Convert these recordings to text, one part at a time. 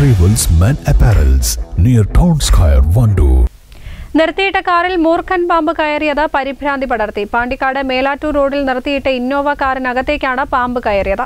arrivals men apparels near town square Wandoor നിർത്തിയിട്ട കാറിൽ മൂർഖൻ പാമ്പ് കയറിയത് പരിഭ്രാന്തി പടർത്തി പാണ്ടിക്കാട് മേലാറ്റൂർ റോഡിൽ നിർത്തിയിട്ട ഇന്നോവ കാറിനകത്തേക്കാണ് പാമ്പ് കയറിയത്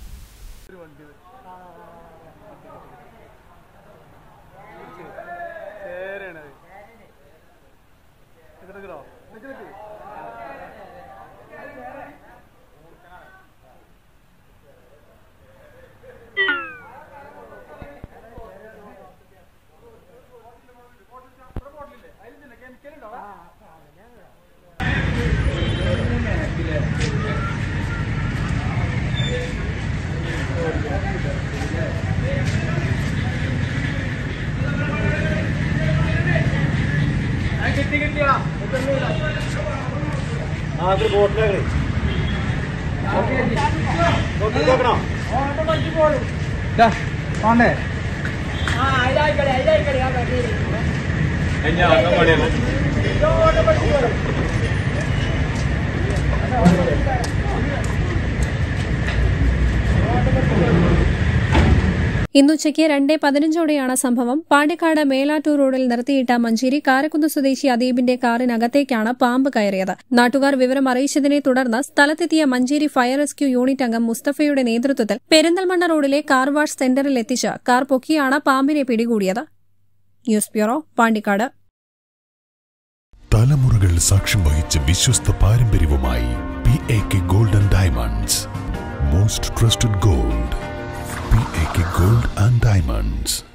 പോണ്ടേ ഇന്നുച്ചയ്ക്ക് രണ്ടേ പതിനഞ്ചോടെയാണ് സംഭവം പാണ്ടിക്കാട് മേലാറ്റൂർ റോഡിൽ നിർത്തിയിട്ട മഞ്ചേരി കാരക്കുന്ന് സ്വദേശി അദീബിന്റെ കാറിനകത്തേക്കാണ് പാമ്പ് കയറിയത് നാട്ടുകാർ വിവരം അറിയിച്ചതിനെ തുടർന്ന് സ്ഥലത്തെത്തിയ മഞ്ചേരി ഫയർ റെസ്ക്യൂ യൂണിറ്റ് അംഗം മുസ്തഫയുടെ നേതൃത്വത്തിൽ പെരിന്തൽമണ്ണ റോഡിലെ കാർ വാഷ് സെന്ററിൽ എത്തിച്ച് കാർ പൊക്കിയാണ് പാമ്പിനെ പിടികൂടിയത് ന്യൂസ് ബ്യൂറോ പാണ്ടിക്കാട് തലമുറകൾ സാക്ഷ്യം വഹിച്ച വിശ്വസ്ത പാരമ്പര്യവുമായി P A K golden diamonds most trusted gold P A K gold and diamonds